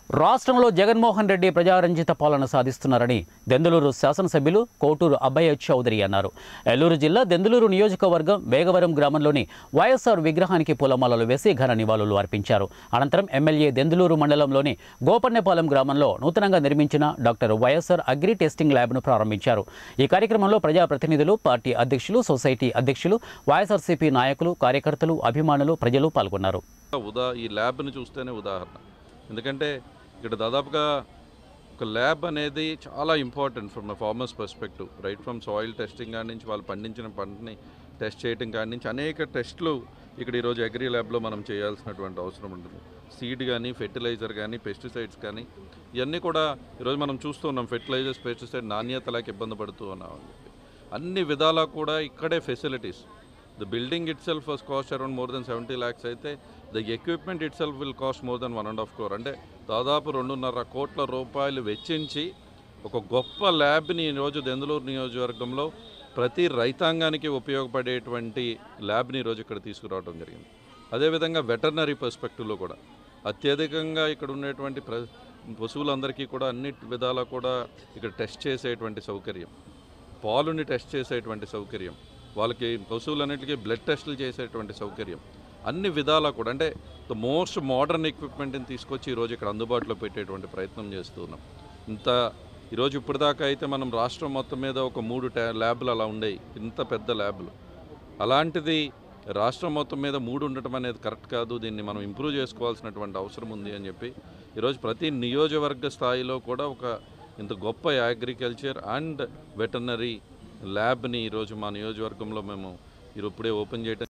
రాష్ట్రంలో జగన్మోహన్ రెడ్డి ప్రజారంజిత పాలన సాధిస్తున్నారని దెందులూరు శాసనసభ్యులు కోటూరు అబ్బయ్య చౌదరి అన్నారు ఏలూరు జిల్లా దెందులూరు నియోజకవర్గం వేగవరం గ్రామంలోని వైఎస్ఆర్ విగ్రహానికి పూలమాలలు వేసి ఘన నివాళులు అర్పించారు అనంతరం ఎమ్మెల్యే దెందులూరు మండలంలోని గోపన్నెపాలెం గ్రామంలో నూతనంగా నిర్మించిన డాక్టర్ వైఎస్ఆర్ అగ్రి టెస్టింగ్ ల్యాబ్ను ప్రారంభించారు ఈ కార్యక్రమంలో ప్రజాప్రతినిధులు పార్టీ అధ్యక్షులు సొసైటీ అధ్యక్షులు వైఎస్ఆర్సీపీ నాయకులు కార్యకర్తలు అభిమానులు ప్రజలు పాల్గొన్నారు ఉదా ఈ ల్యాబ్ని చూస్తేనే ఉదాహరణ ఎందుకంటే ఇక్కడ దాదాపుగా ఒక ల్యాబ్ అనేది చాలా important from farmers perspective right from soil testing కాడి నుంచి వాళ్ళు పండించిన పంటని టెస్ట్ చేయడం కాడి నుంచి అనేక టెస్ట్లు ఇక్కడ ఈరోజు అగ్రి ల్యాబ్లో మనం చేయాల్సినటువంటి అవసరం ఉంటుంది సీడ్ కానీ ఫెర్టిలైజర్ కానీ పెస్టిసైడ్స్ కానీ ఇవన్నీ కూడా ఈరోజు మనం చూస్తున్నాం ఫెర్టిలైజర్స్ పెస్టిసైడ్ నాణ్యత లేక ఇబ్బంది పడుతూ ఉన్నాం అని చెప్పి అన్ని విధాలా కూడా ఇక్కడే facilities the building itself was cost around more than seventy lakhs అయితే the equipment itself will cost more than one and half crore అంటే దాదాపు రెండున్నర కోట్ల రూపాయలు వెచ్చించి ఒక గొప్ప ల్యాబ్ని ఈరోజు దెందులూరు నియోజకవర్గంలో ప్రతి రైతాంగానికి ఉపయోగపడేటువంటి ల్యాబ్ని ఈరోజు ఇక్కడ తీసుకురావడం జరిగింది అదేవిధంగా వెటర్నరీ పర్స్పెక్టివ్లో కూడా అత్యధికంగా ఇక్కడ ఉండేటువంటి ప్ర పశువులందరికీ కూడా అన్ని విధాలా కూడా ఇక్కడ టెస్ట్ చేసేటువంటి సౌకర్యం పాలుని టెస్ట్ చేసేటువంటి సౌకర్యం వాళ్ళకి పశువులన్నిటికీ బ్లడ్ టెస్టులు చేసేటువంటి సౌకర్యం అన్ని విధాలా కూడా అంటే ద మోస్ట్ మోడర్న్ ఎక్విప్మెంట్ని తీసుకొచ్చి ఈరోజు ఇక్కడ అందుబాటులో పెట్టేటువంటి ప్రయత్నం చేస్తున్నాం ఇంత ఈరోజు ఇప్పటిదాకా అయితే మనం రాష్ట్రం మొత్తం మీద ఒక మూడు ట్యా ల్యాబ్లు అలా ఉండేవి ఇంత పెద్ద ల్యాబ్లు అలాంటిది రాష్ట్రం మొత్తం మీద మూడు ఉండటం అనేది కరెక్ట్ కాదు దీన్ని మనం ఇంప్రూవ్ చేసుకోవాల్సినటువంటి అవసరం ఉంది అని చెప్పి ఈరోజు ప్రతి నియోజకవర్గ స్థాయిలో కూడా ఒక ఇంత గొప్ప అగ్రికల్చర్ అండ్ వెటర్నరీ ల్యాబ్ని ఈరోజు మా నియోజకవర్గంలో మేము ఇప్పుడే ఓపెన్ చేయడం